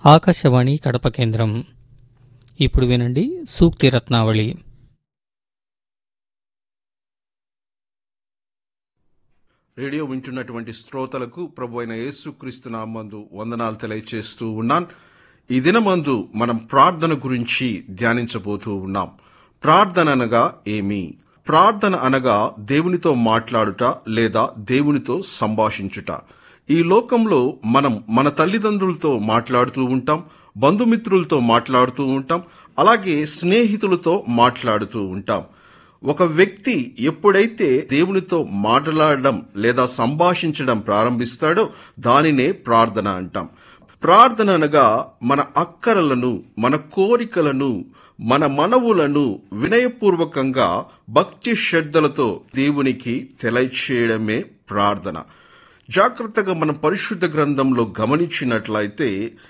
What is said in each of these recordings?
ఆకాశవాణి కడప కేంద్రం ఇప్పుడు వినండి సూక్తి రత్నావళి రేడియో వింటున్నటువంటి శ్రోతలకు ప్రభు అయిన యేసుక్రీస్తు నామందు వందనాలు తెలియచేస్తూ ఉన్నాను ఈ దినమందు మనం ప్రార్థన గురించి ధ్యానించబోతూ ఉన్నాం ప్రార్థన అనగా ఏమి ప్రార్థన అనగా దేవునితో మాట్లాడుట లేదా దేవునితో సంభాషించుట ఈ లోకంలో మనం మన తల్లిదండ్రులతో మాట్లాడుతూ ఉంటాం బంధుమిత్రులతో మాట్లాడుతూ ఉంటాం అలాగే స్నేహితులతో మాట్లాడుతూ ఉంటాం ఒక వ్యక్తి ఎప్పుడైతే దేవునితో మాట్లాడడం లేదా సంభాషించడం ప్రారంభిస్తాడో దానినే ప్రార్థన అంటాం ప్రార్థన అనగా మన అక్కరలను మన కోరికలను మన మనవులను వినయపూర్వకంగా భక్తి శ్రద్ధలతో దేవునికి తెలియచేయడమే ప్రార్థన జాగ్రత్తగా మనం పరిశుద్ధ గ్రంథంలో గమనించినట్లయితే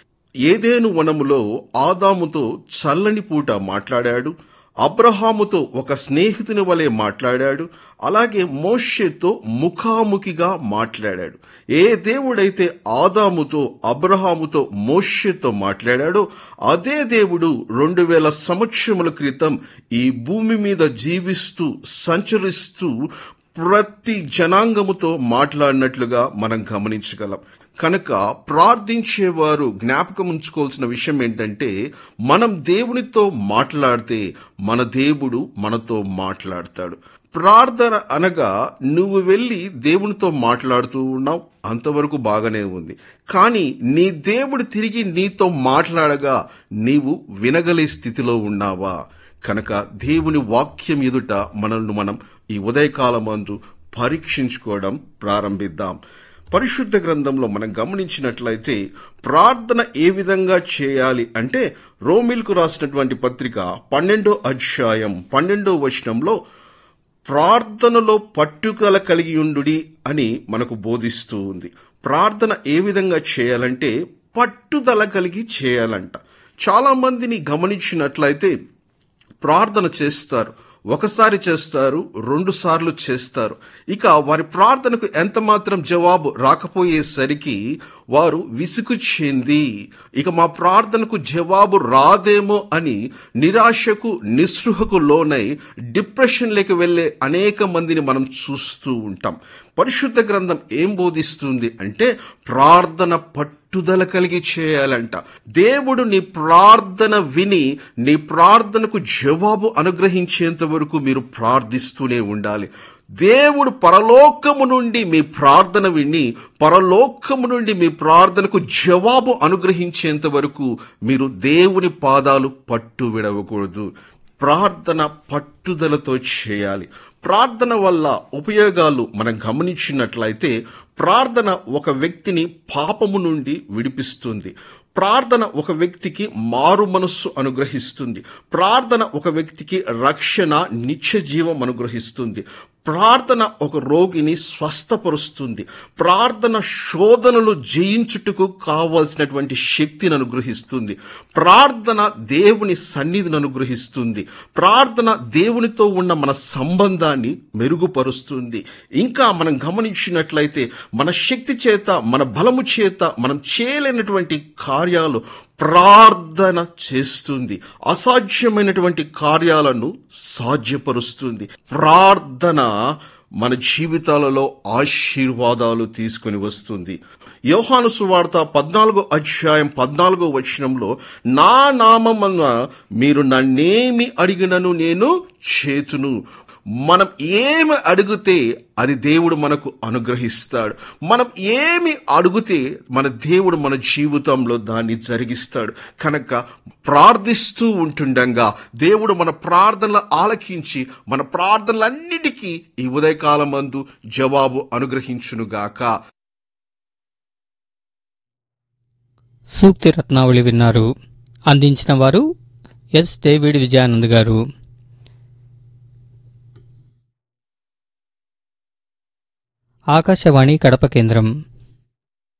ఏదేను వనములో ఆదాముతో చల్లని పూట మాట్లాడాడు అబ్రహాముతో ఒక స్నేహితుని వలె మాట్లాడాడు అలాగే మోషేతో ముఖాముఖిగా మాట్లాడాడు ఏ దేవుడైతే ఆదాముతో అబ్రహాముతో మోషేతో మాట్లాడాడో అదే దేవుడు రెండు వేల సంవత్సరముల క్రితం ఈ భూమి మీద జీవిస్తూ సంచరిస్తూ ప్రతి జనాంగముతో మాట్లాడినట్లుగా మనం గమనించగలం కనుక ప్రార్థించేవారు జ్ఞాపకం ఉంచుకోవాల్సిన విషయం ఏంటంటే మనం దేవునితో మాట్లాడితే మన దేవుడు మనతో మాట్లాడతాడు ప్రార్థన అనగా నువ్వు వెళ్ళి దేవునితో మాట్లాడుతూ ఉన్నావు అంతవరకు బాగానే ఉంది కానీ నీ దేవుడు తిరిగి నీతో మాట్లాడగా నీవు వినగలే స్థితిలో ఉన్నావా కనుక దేవుని వాక్యం ఎదుట మనల్ని మనం ఈ ఉదయకాలమందు పరీక్షించుకోవడం ప్రారంభిద్దాం పరిశుద్ధ గ్రంథంలో మనం గమనించినట్లయితే ప్రార్థన ఏ విధంగా చేయాలి అంటే రోమిల్కు రాసినటువంటి పత్రిక పన్నెండో అధ్యాయం పన్నెండో వచనంలో ప్రార్థనలో పట్టుదల కలిగి ఉండుడి అని మనకు బోధిస్తూ ఉంది ప్రార్థన ఏ విధంగా చేయాలంటే పట్టుదల కలిగి చేయాలంట చాలా మందిని గమనించినట్లయితే ప్రార్థన చేస్తారు ఒకసారి చేస్తారు రెండు సార్లు చేస్తారు ఇక వారి ప్రార్థనకు ఎంత మాత్రం జవాబు రాకపోయేసరికి వారు విసుగు చెంది ఇక మా ప్రార్థనకు జవాబు రాదేమో అని నిరాశకు నిస్పృహకు లోనై డిప్రెషన్లోకి వెళ్లే అనేక మందిని మనం చూస్తూ ఉంటాం పరిశుద్ధ గ్రంథం ఏం బోధిస్తుంది అంటే ప్రార్థన పట్టుదల కలిగి చేయాలంట దేవుడు నీ ప్రార్థన విని నీ ప్రార్థనకు జవాబు అనుగ్రహించేంత వరకు మీరు ప్రార్థిస్తూనే ఉండాలి దేవుడు పరలోకము నుండి మీ ప్రార్థన విని పరలోకము నుండి మీ ప్రార్థనకు జవాబు అనుగ్రహించేంత వరకు మీరు దేవుని పాదాలు పట్టు విడవకూడదు ప్రార్థన పట్టుదలతో చేయాలి ప్రార్థన వల్ల ఉపయోగాలు మనం గమనించినట్లయితే ప్రార్థన ఒక వ్యక్తిని పాపము నుండి విడిపిస్తుంది ప్రార్థన ఒక వ్యక్తికి మారు మనస్సు అనుగ్రహిస్తుంది ప్రార్థన ఒక వ్యక్తికి రక్షణ నిత్య జీవం అనుగ్రహిస్తుంది ప్రార్థన ఒక రోగిని స్వస్థపరుస్తుంది ప్రార్థన శోధనలు జయించుటకు కావలసినటువంటి శక్తిని అనుగ్రహిస్తుంది ప్రార్థన దేవుని సన్నిధిని అనుగ్రహిస్తుంది ప్రార్థన దేవునితో ఉన్న మన సంబంధాన్ని మెరుగుపరుస్తుంది ఇంకా మనం గమనించినట్లయితే మన శక్తి చేత మన బలము చేత మనం చేయలేనటువంటి కార్యాలు ప్రార్థన చేస్తుంది అసాధ్యమైనటువంటి కార్యాలను సాధ్యపరుస్తుంది ప్రార్థన మన జీవితాలలో ఆశీర్వాదాలు తీసుకొని వస్తుంది యోహాను సువార్త పద్నాలుగో అధ్యాయం పద్నాలుగో వచనంలో నా నామమున మీరు నన్నేమి అడిగినను నేను చేతును మనం ఏమి అడిగితే అది దేవుడు మనకు అనుగ్రహిస్తాడు మనం ఏమి అడిగితే మన దేవుడు మన జీవితంలో దాన్ని జరిగిస్తాడు కనుక ప్రార్థిస్తూ ఉంటుండగా దేవుడు మన ప్రార్థనలు ఆలకించి మన ప్రార్థనలన్నిటికీ ఈ ఉదయకాలం మందు జవాబు అనుగ్రహించునుగాక సూక్తి రత్నావళి విన్నారు అందించిన వారు ఎస్ డేవిడ్ విజయానంద్ గారు ఆకాశవాణి కడప కేంద్రం